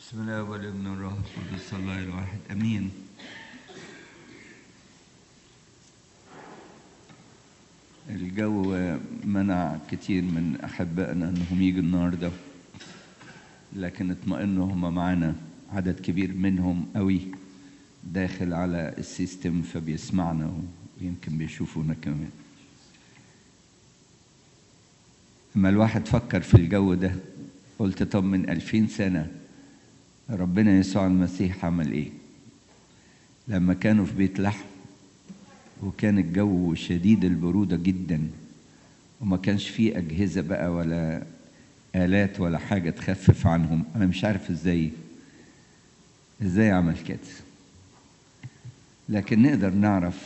بسم الله والابن والروح القدس الله الواحد امين الجو منع كتير من احبائنا انهم يجوا النهارده لكن اطمئنوا هم معانا عدد كبير منهم قوي داخل على السيستم فبيسمعنا ويمكن بيشوفونا كمان لما الواحد فكر في الجو ده قلت طب من ألفين سنة ربنا يسوع المسيح عمل إيه لما كانوا في بيت لحم وكان الجو شديد البرودة جدا وما كانش فيه أجهزة بقى ولا آلات ولا حاجة تخفف عنهم أنا مش عارف إزاي إزاي عمل كده لكن نقدر نعرف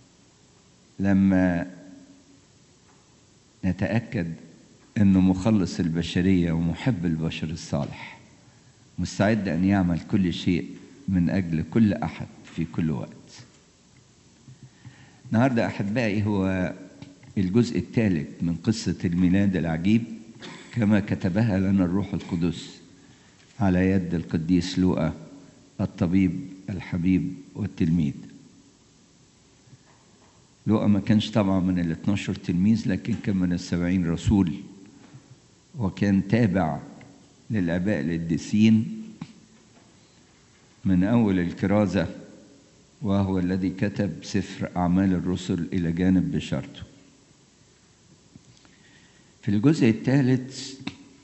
لما نتأكد انه مخلص البشريه ومحب البشر الصالح مستعد ان يعمل كل شيء من اجل كل احد في كل وقت النهارده احبائي هو الجزء الثالث من قصه الميلاد العجيب كما كتبها لنا الروح القدس على يد القديس لوقا الطبيب الحبيب والتلميذ لوقا ما كانش طبعا من ال 12 تلميذ لكن كان من السبعين رسول وكان تابع للآباء القديسين من أول الكرازة وهو الذي كتب سفر أعمال الرسل إلى جانب بشارته في الجزء الثالث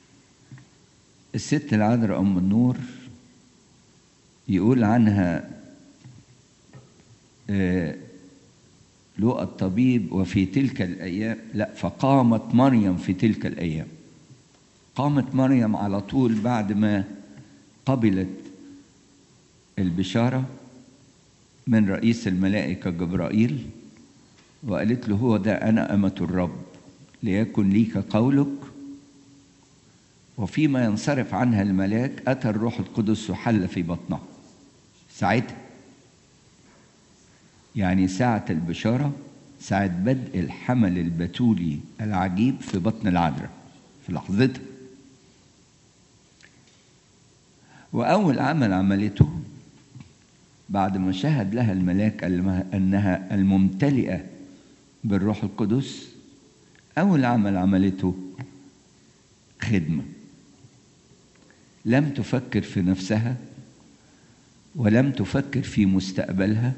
الست العذراء أم النور يقول عنها آه لقى الطبيب وفي تلك الأيام لا فقامت مريم في تلك الأيام قامت مريم على طول بعد ما قبلت البشارة من رئيس الملائكة جبرائيل وقالت له هو ده أنا أمة الرب ليكن ليك قولك وفيما ينصرف عنها الملاك أتى الروح القدس وحل في بطنها ساعتها يعني ساعة البشارة ساعة بدء الحمل البتولي العجيب في بطن العذراء في لحظتها وأول عمل عملته بعد ما شهد لها الملاك أنها الممتلئة بالروح القدس أول عمل عملته خدمة لم تفكر في نفسها ولم تفكر في مستقبلها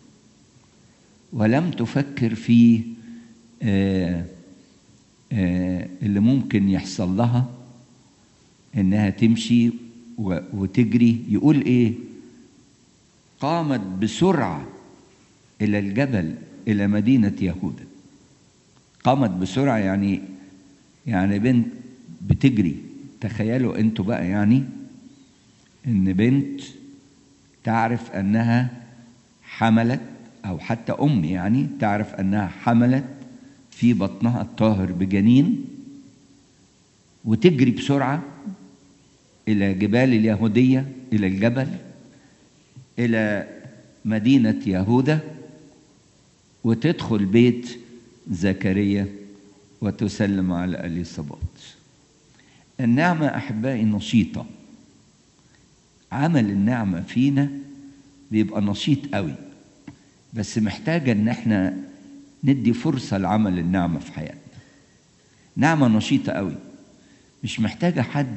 ولم تفكر في آآ آآ اللي ممكن يحصل لها انها تمشي وتجري يقول ايه قامت بسرعه الى الجبل الى مدينه يهوذا قامت بسرعه يعني يعني بنت بتجري تخيلوا انتوا بقى يعني ان بنت تعرف انها حملت أو حتى أم يعني تعرف أنها حملت في بطنها الطاهر بجنين وتجري بسرعة إلى جبال اليهودية إلى الجبل إلى مدينة يهوذا وتدخل بيت زكريا وتسلم على اليصابات النعمة أحبائي نشيطة عمل النعمة فينا بيبقى نشيط قوي بس محتاجة إن إحنا ندي فرصة لعمل النعمة في حياتنا. نعمة نشيطة قوي مش محتاجة حد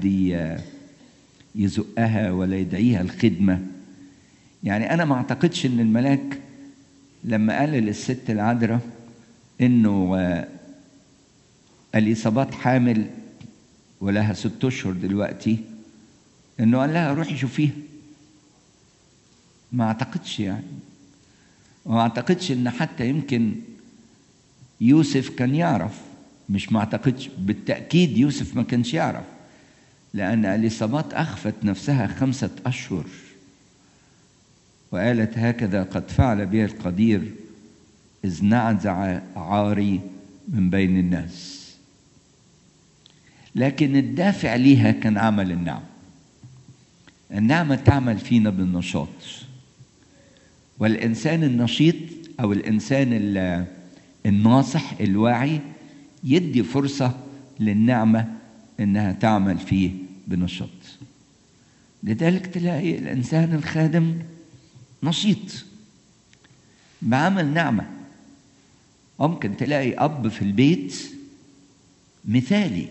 يزقها ولا يدعيها الخدمة. يعني أنا ما أعتقدش إن الملاك لما قال للست العذراء إنه الإصابات حامل ولها ست أشهر دلوقتي إنه قال لها روحي شوفيها. ما أعتقدش يعني وما اعتقدش ان حتى يمكن يوسف كان يعرف مش ما اعتقدش بالتاكيد يوسف ما كانش يعرف لان اليصابات اخفت نفسها خمسه اشهر وقالت هكذا قد فعل بي القدير اذ نعزع عاري من بين الناس لكن الدافع ليها كان عمل النعمه النعمه تعمل فينا بالنشاط والإنسان النشيط أو الإنسان الناصح الواعي يدي فرصة للنعمة إنها تعمل فيه بنشاط لذلك تلاقي الإنسان الخادم نشيط بعمل نعمة ممكن تلاقي أب في البيت مثالي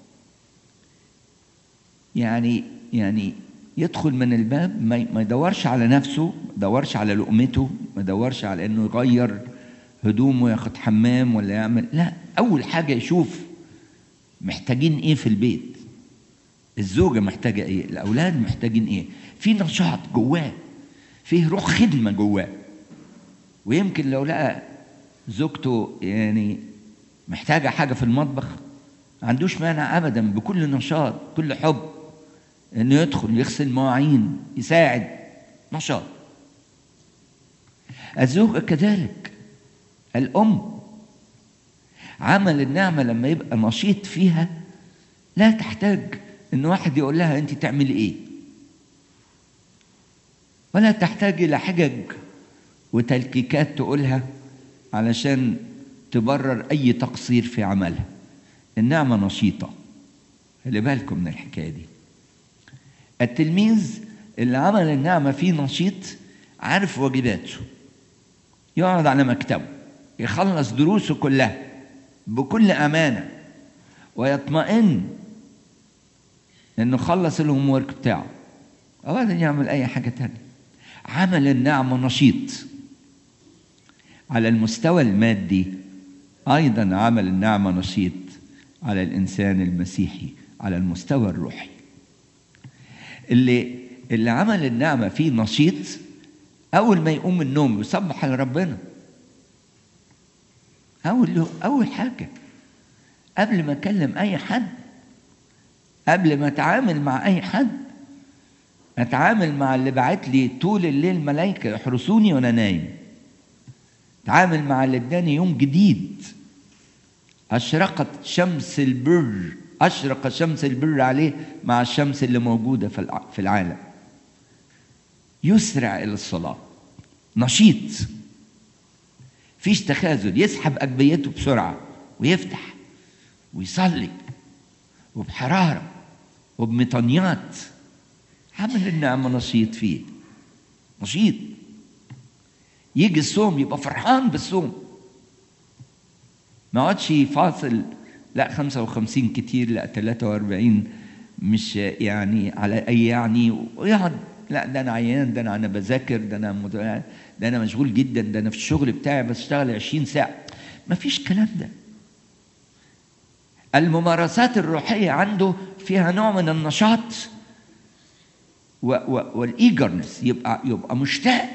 يعني يعني يدخل من الباب ما يدورش على نفسه ما يدورش على لقمته ما يدورش على انه يغير هدومه ياخد حمام ولا يعمل لا اول حاجه يشوف محتاجين ايه في البيت الزوجه محتاجه ايه الاولاد محتاجين ايه في نشاط جواه فيه روح خدمه جواه ويمكن لو لقى زوجته يعني محتاجه حاجه في المطبخ ما عندوش مانع ابدا بكل نشاط كل حب انه يدخل يغسل مواعين يساعد نشاط الزوجه كذلك الام عمل النعمه لما يبقى نشيط فيها لا تحتاج ان واحد يقول لها انت تعملي ايه ولا تحتاج الى حجج وتلكيكات تقولها علشان تبرر اي تقصير في عملها النعمه نشيطه خلي بالكم من الحكايه دي التلميذ اللي عمل النعمه فيه نشيط عارف واجباته يقعد على مكتبه يخلص دروسه كلها بكل امانه ويطمئن انه خلص الهوم ورك بتاعه وبعدين يعمل اي حاجه تانية عمل النعمه نشيط على المستوى المادي ايضا عمل النعمه نشيط على الانسان المسيحي على المستوى الروحي اللي اللي عمل النعمه فيه نشيط اول ما يقوم من النوم يسبح لربنا اول اول حاجه قبل ما اكلم اي حد قبل ما اتعامل مع اي حد اتعامل مع اللي بعت لي طول الليل ملائكه يحرسوني وانا نايم اتعامل مع اللي اداني يوم جديد اشرقت شمس البر اشرق شمس البر عليه مع الشمس اللي موجوده في العالم يسرع الى الصلاه نشيط فيش تخاذل يسحب اجبيته بسرعه ويفتح ويصلي وبحراره وبمطنيات عمل النعمه نشيط فيه نشيط يجي الصوم يبقى فرحان بالصوم ما يقعدش فاصل لا 55 كتير لا 43 مش يعني على اي يعني ويقعد لا ده انا عيان ده انا انا بذاكر ده انا مد... ده انا مشغول جدا ده انا في الشغل بتاعي بشتغل 20 ساعه ما فيش كلام ده الممارسات الروحيه عنده فيها نوع من النشاط و... و... والايجرنس يبقى يبقى مشتاق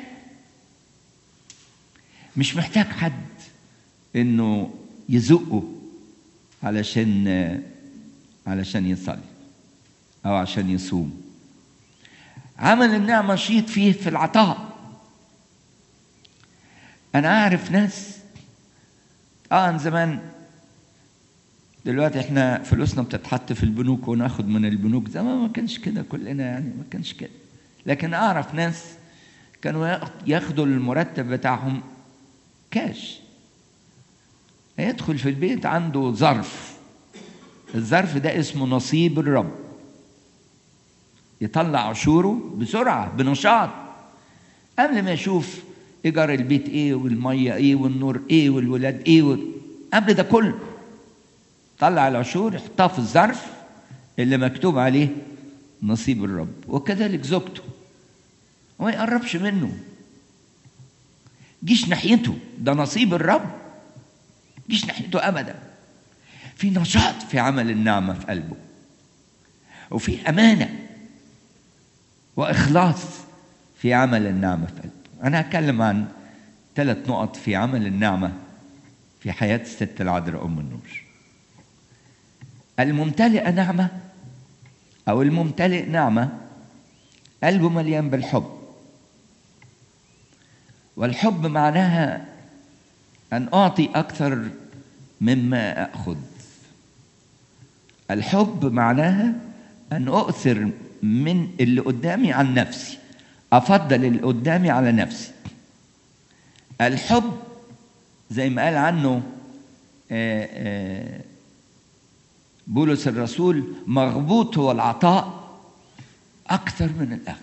مش محتاج حد انه يزقه علشان علشان يصلي او عشان يصوم عمل النعمه نشيط فيه في العطاء انا اعرف ناس اه زمان دلوقتي احنا فلوسنا بتتحط في البنوك وناخد من البنوك زمان ما كانش كده كلنا يعني ما كانش كده لكن اعرف ناس كانوا ياخدوا المرتب بتاعهم كاش هيدخل في البيت عنده ظرف الظرف ده اسمه نصيب الرب يطلع عشوره بسرعة بنشاط قبل ما يشوف إيجار البيت إيه والمية إيه والنور إيه والولاد إيه و... قبل ده كله طلع العشور يحطها في الظرف اللي مكتوب عليه نصيب الرب وكذلك زوجته وما يقربش منه جيش ناحيته ده نصيب الرب جيش ناحيته ابدا في نشاط في عمل النعمه في قلبه وفي امانه واخلاص في عمل النعمه في قلبه انا هتكلم عن ثلاث نقط في عمل النعمه في حياه الست العذراء ام النور الممتلئه نعمه او الممتلئ نعمه قلبه مليان بالحب والحب معناها أن أعطي أكثر مما أخذ الحب معناها أن أؤثر من اللي قدامي عن نفسي أفضل اللي قدامي على نفسي الحب زي ما قال عنه بولس الرسول مغبوط هو العطاء أكثر من الأخذ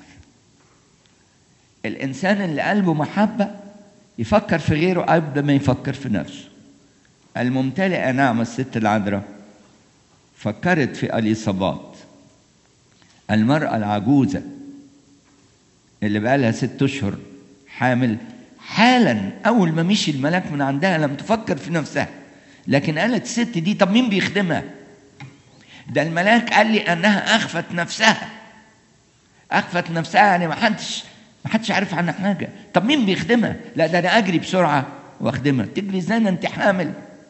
الإنسان اللي قلبه محبة يفكر في غيره قبل ما يفكر في نفسه الممتلئة نعمة الست العذراء فكرت في اليصابات المرأة العجوزة اللي بقالها ست أشهر حامل حالا أول ما مشي الملاك من عندها لم تفكر في نفسها لكن قالت الست دي طب مين بيخدمها ده الملاك قال لي أنها أخفت نفسها أخفت نفسها يعني ما حدش ما حدش عارف عنها حاجة طب مين بيخدمها لا ده أنا أجري بسرعة وأخدمها تجري إزاي أنت حامل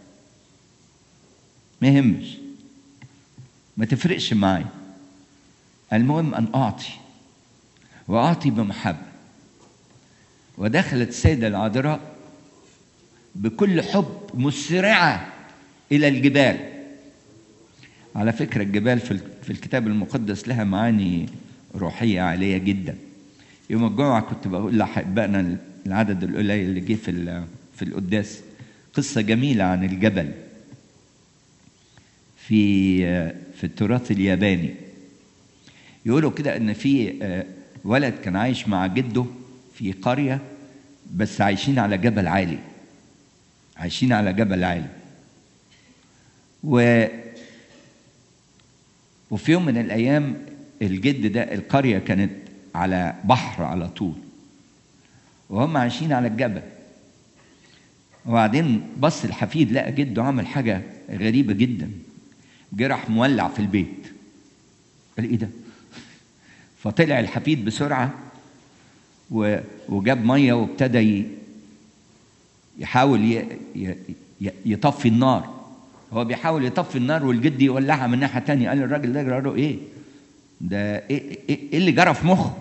ما يهمش ما تفرقش معايا المهم أن أعطي وأعطي بمحبة ودخلت السيدة العذراء بكل حب مسرعة إلى الجبال على فكرة الجبال في الكتاب المقدس لها معاني روحية عالية جدا يوم الجمعة كنت بقول لأحبائنا العدد القليل اللي جه في في القداس قصة جميلة عن الجبل في في التراث الياباني يقولوا كده ان في ولد كان عايش مع جده في قرية بس عايشين على جبل عالي عايشين على جبل عالي و وفي يوم من الأيام الجد ده القرية كانت على بحر على طول وهم عايشين على الجبل وبعدين بص الحفيد لقى جده عمل حاجة غريبة جدا جه راح مولع في البيت قال ايه ده فطلع الحفيد بسرعة وجاب مية وابتدى يحاول يطفي النار هو بيحاول يطفي النار والجد يولعها من ناحية تانية قال الراجل ده جرى له ايه ده ايه, إيه اللي جرى في مخه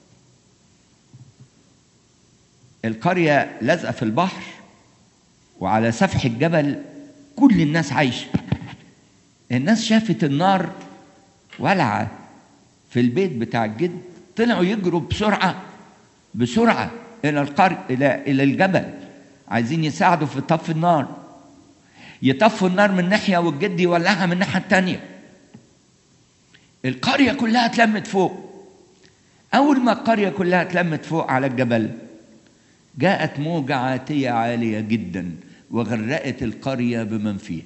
القرية لازقة في البحر وعلى سفح الجبل كل الناس عايشة الناس شافت النار ولعة في البيت بتاع الجد طلعوا يجروا بسرعة بسرعة إلى القرية إلى إلى الجبل عايزين يساعدوا في طفي النار يطفوا النار من ناحية والجد يولعها من الناحية التانية القرية كلها اتلمت فوق أول ما القرية كلها اتلمت فوق على الجبل جاءت موجة عاتية عالية جدا وغرقت القرية بمن فيها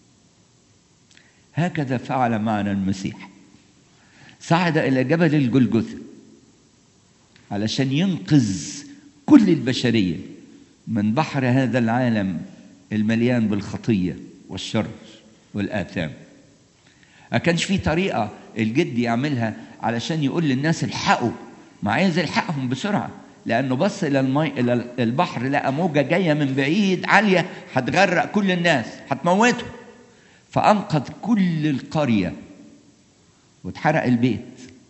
هكذا فعل معنا المسيح صعد إلى جبل الجلجثة علشان ينقذ كل البشرية من بحر هذا العالم المليان بالخطية والشر والآثام ما كانش في طريقة الجد يعملها علشان يقول للناس الحقوا ما عايز يلحقهم بسرعة لأنه بص إلى المي إلى البحر لقى موجة جاية من بعيد عالية هتغرق كل الناس هتموته فأنقذ كل القرية واتحرق البيت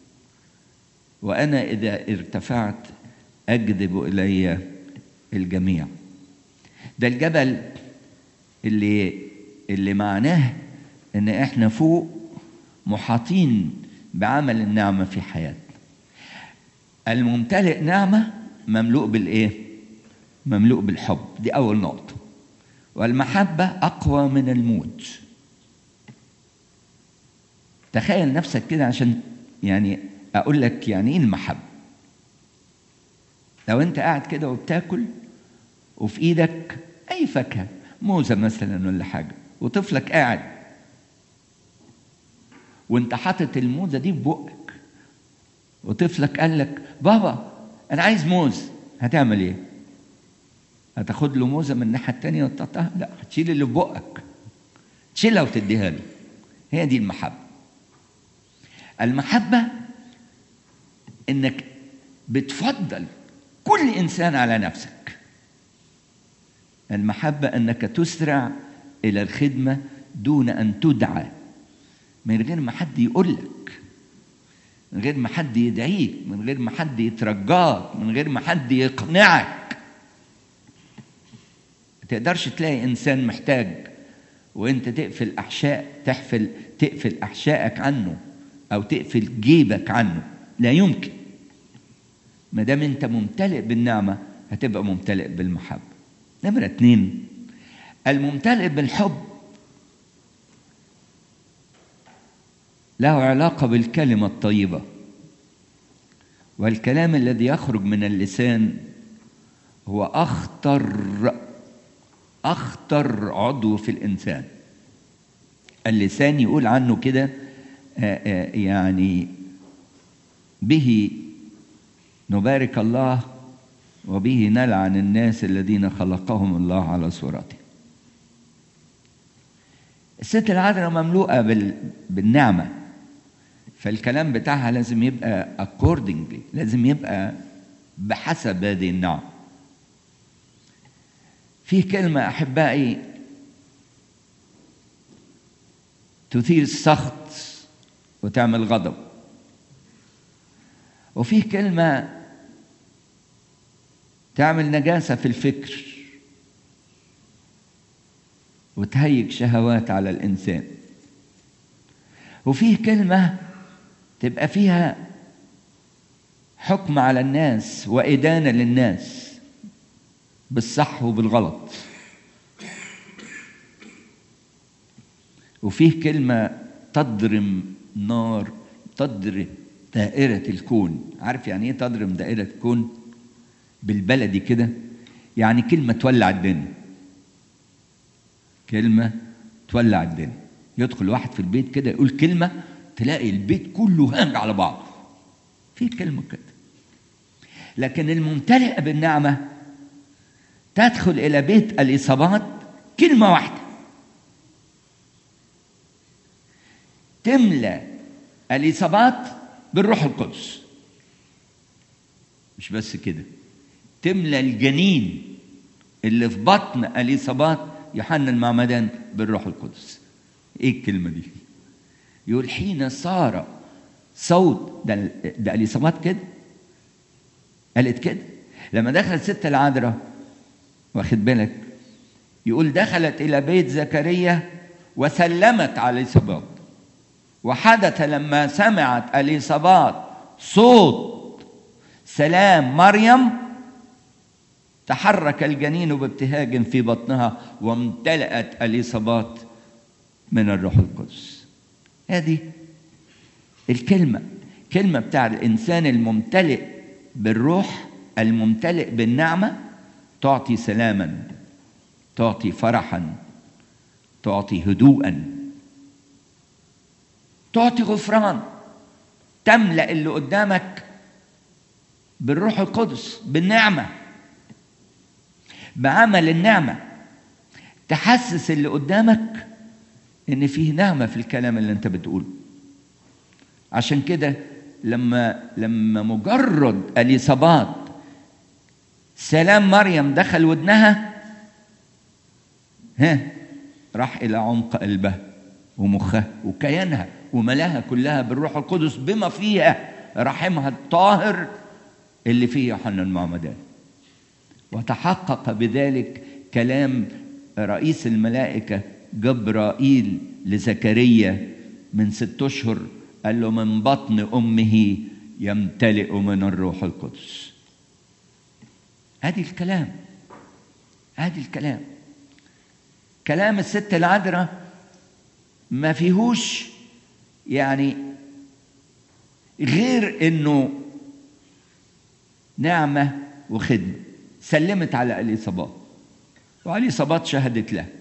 وأنا إذا ارتفعت أجذب إلي الجميع ده الجبل اللي اللي معناه إن إحنا فوق محاطين بعمل النعمة في حياتنا الممتلئ نعمة مملوء بالإيه؟ مملوء بالحب دي أول نقطة والمحبة أقوى من الموت تخيل نفسك كده عشان يعني أقول لك يعني إيه المحبة لو أنت قاعد كده وبتاكل وفي إيدك أي فاكهة موزة مثلا ولا حاجة وطفلك قاعد وانت حاطط الموزة دي في بقك وطفلك قال لك بابا أنا عايز موز هتعمل إيه؟ هتاخد له موزة من الناحية التانية وتقطعها؟ لا هتشيل اللي في بقك تشيلها وتديها له هي دي المحبة المحبة إنك بتفضل كل إنسان على نفسك المحبة أنك تسرع إلى الخدمة دون أن تدعى من غير ما حد يقول لك من غير ما حد يدعيك من غير ما حد يترجاك من غير ما حد يقنعك ما تقدرش تلاقي انسان محتاج وانت تقفل احشاء تحفل تقفل احشائك عنه او تقفل جيبك عنه لا يمكن ما دام انت ممتلئ بالنعمه هتبقى ممتلئ بالمحبه نمره اتنين الممتلئ بالحب له علاقه بالكلمه الطيبه والكلام الذي يخرج من اللسان هو اخطر اخطر عضو في الانسان اللسان يقول عنه كده يعني به نبارك الله وبه نلعن الناس الذين خلقهم الله على صورته الست العذراء مملوءة بالنعمة فالكلام بتاعها لازم يبقى accordingly لازم يبقى بحسب هذه النعم في كلمة أحبائي تثير السخط وتعمل غضب وفي كلمة تعمل نجاسة في الفكر وتهيج شهوات على الإنسان وفيه كلمة تبقى فيها حكم على الناس وإدانة للناس بالصح وبالغلط وفيه كلمة تضرم نار تضرب دائرة الكون عارف يعني ايه تضرم دائرة الكون بالبلدي كده يعني كلمة تولع الدنيا كلمة تولع الدنيا يدخل واحد في البيت كده يقول كلمة تلاقي البيت كله هانج على بعض في كلمة كده لكن الممتلئة بالنعمة تدخل إلى بيت الإصابات كلمة واحدة تملى الإصابات بالروح القدس مش بس كده تملى الجنين اللي في بطن اليصابات يوحنا المعمدان بالروح القدس ايه الكلمه دي يقول حين صار صوت ده, ده اليصابات كده قالت كده لما دخلت ست العذراء واخد بالك يقول دخلت الى بيت زكريا وسلمت على اليصابات وحدث لما سمعت اليصابات صوت سلام مريم تحرك الجنين بابتهاج في بطنها وامتلأت اليصابات من الروح القدس هذه الكلمة كلمة بتاع الإنسان الممتلئ بالروح الممتلئ بالنعمة تعطي سلاما تعطي فرحا تعطي هدوءا تعطي غفران تملأ اللي قدامك بالروح القدس بالنعمه بعمل النعمة تحسس اللي قدامك ان فيه نعمة في الكلام اللي انت بتقوله عشان كده لما لما مجرد اليصابات سلام مريم دخل ودنها ها راح الى عمق قلبها ومخها وكيانها وملاها كلها بالروح القدس بما فيها رحمها الطاهر اللي فيه يوحنا المعمدان وتحقق بذلك كلام رئيس الملائكة جبرائيل لزكريا من ست أشهر قال له من بطن أمه يمتلئ من الروح القدس ادي الكلام ادي الكلام كلام الست العذراء ما فيهوش يعني غير انه نعمه وخدمه سلمت على اليصابات واليصابات شهدت له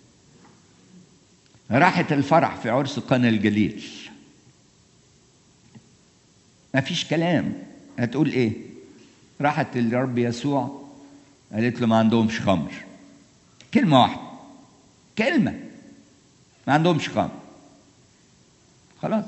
راحت الفرح في عرس قنا الجليل ما فيش كلام هتقول ايه راحت للرب يسوع قالت له ما عندهمش خمر كلمة واحدة كلمة ما عندهمش خمر خلاص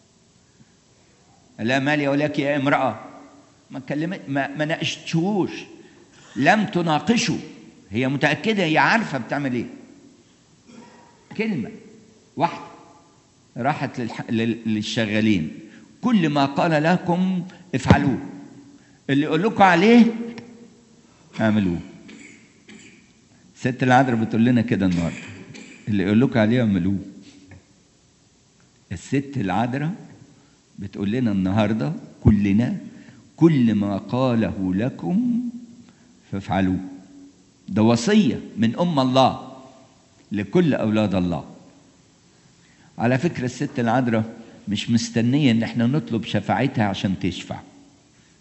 لا مالي ولك يا امرأة ما كلمت ما, ما ناقشتهوش لم تناقشه هي متأكدة هي عارفة بتعمل ايه كلمة واحدة راحت للح... للشغالين كل ما قال لكم افعلوه اللي يقول لكم عليه اعملوه ست العذراء بتقول لنا كده النهارده اللي يقول لكم عليه اعملوه الست العذراء بتقول لنا النهارده كلنا كل ما قاله لكم فافعلوه ده وصيه من ام الله لكل اولاد الله على فكره الست العذراء مش مستنيه ان احنا نطلب شفاعتها عشان تشفع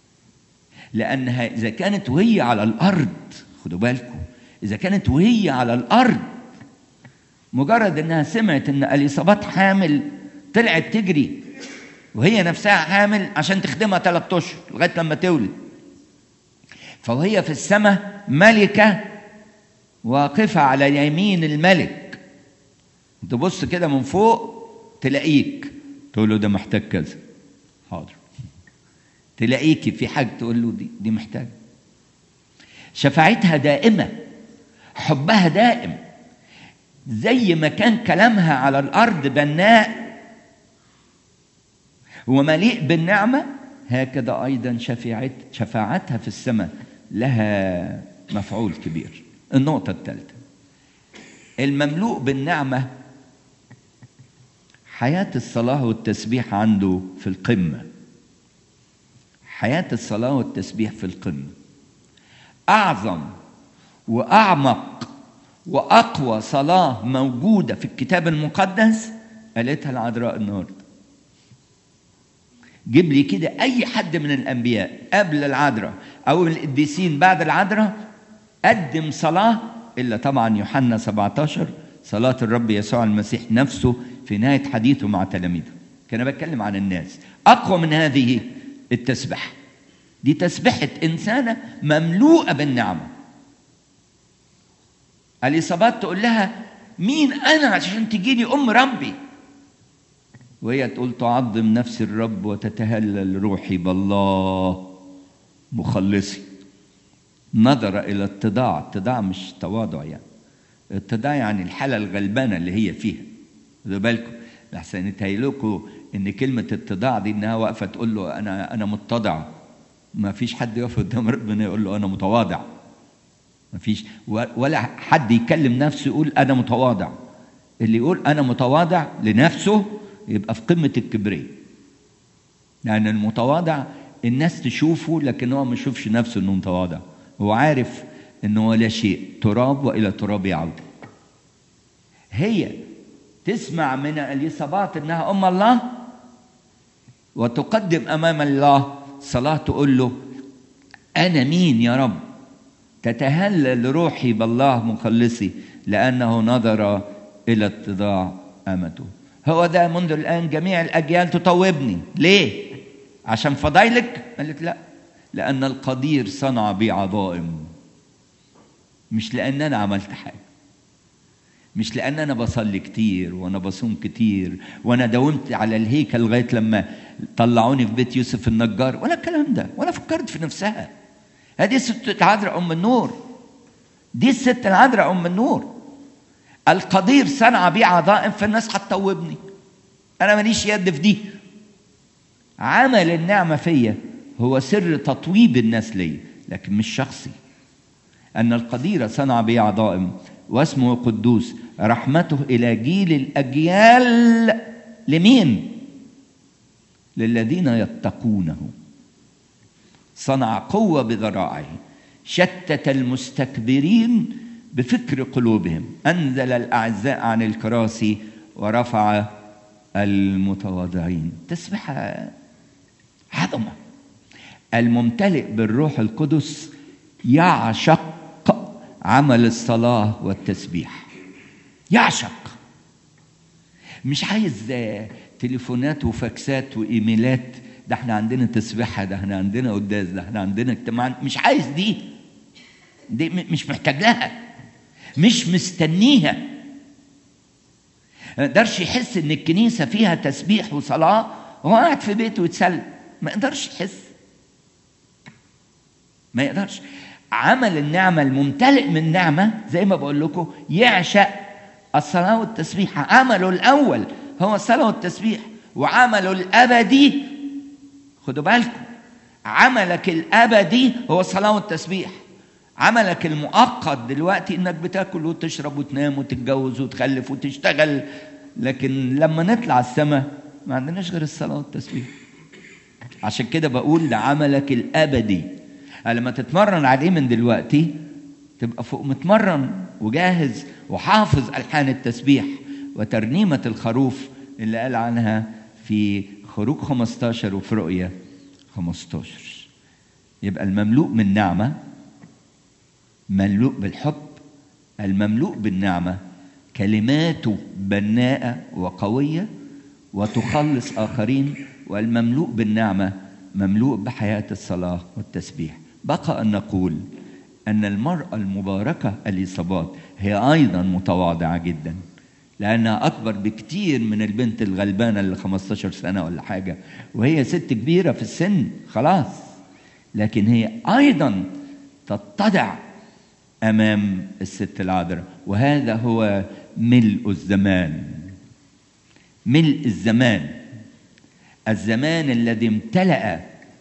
لأنها إذا كانت وهي على الأرض خدوا بالكم إذا كانت وهي على الأرض مجرد إنها سمعت إن أليصابات حامل طلعت تجري وهي نفسها حامل عشان تخدمها ثلاث أشهر لغاية لما تولد فوهي في السماء ملكة واقفة على يمين الملك تبص كده من فوق تلاقيك تقول له ده محتاج كذا حاضر تلاقيكي في حاجة تقول له دي دي محتاجة شفاعتها دائمة حبها دائم زي ما كان كلامها على الأرض بناء ومليء بالنعمة هكذا أيضا شفاعت شفاعتها في السماء لها مفعول كبير النقطة الثالثة المملوء بالنعمة حياة الصلاة والتسبيح عنده في القمة حياة الصلاة والتسبيح في القمة أعظم وأعمق وأقوى صلاة موجودة في الكتاب المقدس قالتها العذراء النهارده جيب لي كده أي حد من الأنبياء قبل العذراء أو من القديسين بعد العذراء قدم صلاة إلا طبعا يوحنا 17 صلاة الرب يسوع المسيح نفسه في نهاية حديثه مع تلاميذه كان بتكلم عن الناس أقوى من هذه التسبحة دي تسبحة إنسانة مملوءة بالنعمة اليصابات تقول لها مين أنا عشان تجيني أم ربي وهي تقول تعظم نفسي الرب وتتهلل روحي بالله مخلصي نظر إلى الاتضاع اتضاع مش تواضع يعني اتضاع يعني الحالة الغلبانة اللي هي فيها خدوا بالكم لحسن يتهيألكم إن كلمة اتضاع دي إنها واقفة تقول له أنا أنا متضعة ما فيش حد يقف قدام ربنا يقول له أنا متواضع ما فيش ولا حد يكلم نفسه يقول أنا متواضع اللي يقول أنا متواضع لنفسه يبقى في قمة الكبرياء لأن يعني المتواضع الناس تشوفه لكن هو ما يشوفش نفسه إنه متواضع هو عارف إنه ولا شيء تراب وإلى تراب يعود هي تسمع من اليصابات إنها أم الله وتقدم أمام الله صلاة تقول له أنا مين يا رب تتهلل روحي بالله مخلصي لأنه نظر إلى اتضاع أمته هو ده منذ الآن جميع الأجيال تطوبني ليه؟ عشان فضايلك؟ قالت لا لأن القدير صنع بي عظائم مش لأن أنا عملت حاجة مش لأن أنا بصلي كتير وأنا بصوم كتير وأنا داومت على الهيكل لغاية لما طلعوني في بيت يوسف النجار ولا الكلام ده ولا فكرت في نفسها هذه الست العذراء أم النور دي الست العذراء أم النور القدير صنع بي عظائم فالناس هتطوبني انا ماليش يد في دي عمل النعمه فيا هو سر تطويب الناس لي لكن مش شخصي ان القدير صنع بي عظائم واسمه قدوس رحمته الى جيل الاجيال لمين للذين يتقونه صنع قوه بذرائعه شتت المستكبرين بفكر قلوبهم انزل الاعزاء عن الكراسي ورفع المتواضعين تسبحه عظمه الممتلئ بالروح القدس يعشق عمل الصلاه والتسبيح يعشق مش عايز تليفونات وفاكسات وايميلات ده احنا عندنا تسبيحه ده احنا عندنا قداس ده احنا عندنا اجتماع مش عايز دي دي مش محتاج لها مش مستنيها ما يقدرش يحس ان الكنيسه فيها تسبيح وصلاه وهو قاعد في بيته يتسلى ما يقدرش يحس ما يقدرش عمل النعمه الممتلئ من نعمه زي ما بقول لكم يعشق الصلاه والتسبيح عمله الاول هو الصلاه والتسبيح وعمله الابدي خدوا بالكم عملك الابدي هو الصلاه والتسبيح عملك المؤقت دلوقتي انك بتاكل وتشرب وتنام وتتجوز وتخلف وتشتغل لكن لما نطلع السماء ما عندناش غير الصلاه والتسبيح عشان كده بقول ده عملك الابدي لما تتمرن عليه من دلوقتي تبقى فوق متمرن وجاهز وحافظ الحان التسبيح وترنيمه الخروف اللي قال عنها في خروج 15 وفي رؤيا 15 يبقى المملوء من نعمة مملوء بالحب المملوء بالنعمة كلماته بناءة وقوية وتخلص آخرين والمملوء بالنعمة مملوء بحياة الصلاة والتسبيح بقى أن نقول أن المرأة المباركة اليصابات هي أيضا متواضعة جدا لأنها أكبر بكتير من البنت الغلبانة اللي 15 سنة ولا حاجة وهي ست كبيرة في السن خلاص لكن هي أيضا تتضع أمام الست العذراء وهذا هو ملء الزمان ملء الزمان الزمان الذي امتلأ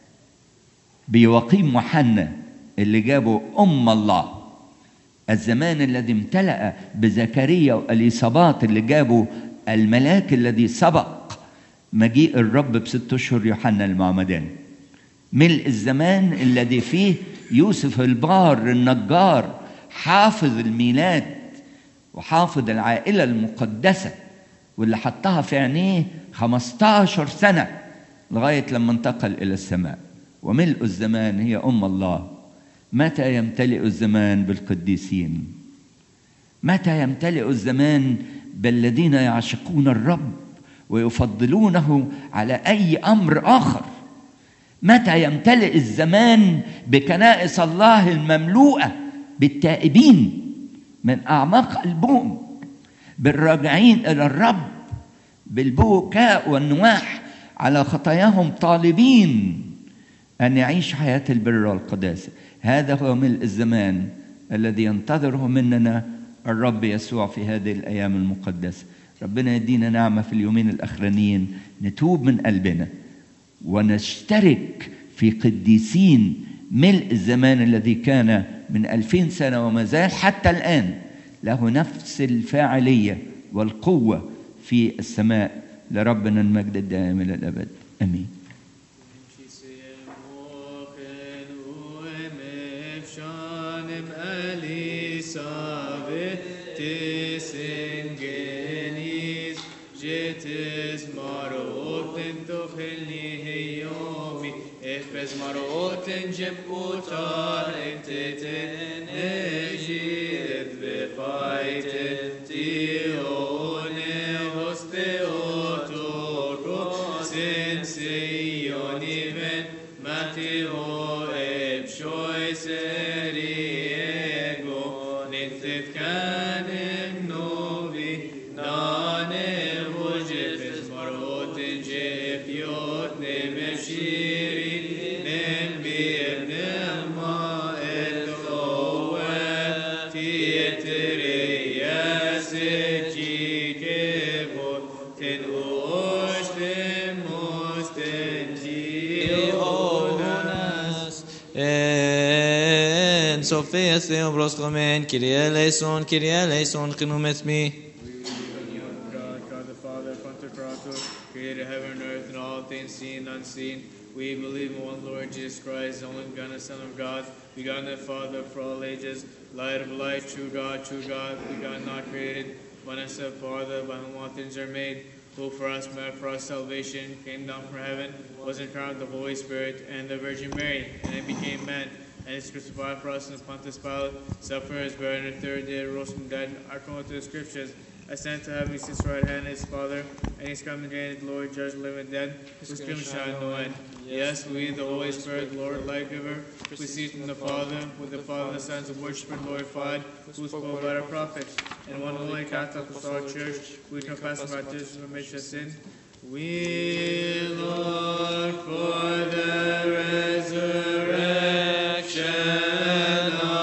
بيواقيم وحنا اللي جابوا أم الله الزمان الذي امتلأ بزكريا واليصابات اللي جابوا الملاك الذي سبق مجيء الرب بست اشهر يوحنا المعمدان ملء الزمان الذي فيه يوسف البار النجار حافظ الميلاد وحافظ العائله المقدسه واللي حطها في عينيه 15 سنه لغايه لما انتقل الى السماء وملء الزمان هي ام الله متى يمتلئ الزمان بالقديسين متى يمتلئ الزمان بالذين يعشقون الرب ويفضلونه على اي امر اخر متى يمتلئ الزمان بكنائس الله المملوءه بالتائبين من اعماق قلبهم بالراجعين الى الرب بالبكاء والنواح على خطاياهم طالبين ان يعيش حياه البر والقداسه هذا هو ملء الزمان الذي ينتظره مننا الرب يسوع في هذه الايام المقدسه ربنا يدينا نعمه في اليومين الاخرانيين نتوب من قلبنا ونشترك في قديسين ملء الزمان الذي كان من ألفين سنة وما زال حتى الآن له نفس الفاعلية والقوة في السماء لربنا المجد الدائم إلى الأبد آمين Bez maroten jem utar enteten egid befaiten tione hoste otoko sen sioniven mateo ebshoi seriego nintet kanem novi nane hujet bez maroten jef yot nemeshiri Sophia Theobros Clement, Kyrie eleison, Kyrie eleison, Chinumet me. God, God the Father, Pantocrator, created heaven and earth and all things seen and unseen. We believe in one Lord Jesus Christ, the only begotten Son of God, begotten of Father for all ages, light of light, true God, true God, begotten, not created, one and of Father, by whom all things are made, who for us, meant for us salvation, came down from heaven, was incarnate of the Holy Spirit and the Virgin Mary, and it became man and is crucified for us in Pontius Pilate, suffered, is buried, and the third day rose from the dead, according to the Scriptures, ascended to heaven, he sits right hand of his Father, and he's coming again, the Lord, judge the living and dead, whose kingdom shall have no end. Yes, we, the Holy Spirit, Lord, life giver, proceed from the Father, with the Father and the Sons of worship and glorified, who spoke by our prophets, and one holy Catholic Apostolic Church, we confess the baptism for remission of sin. We look for the resurrection of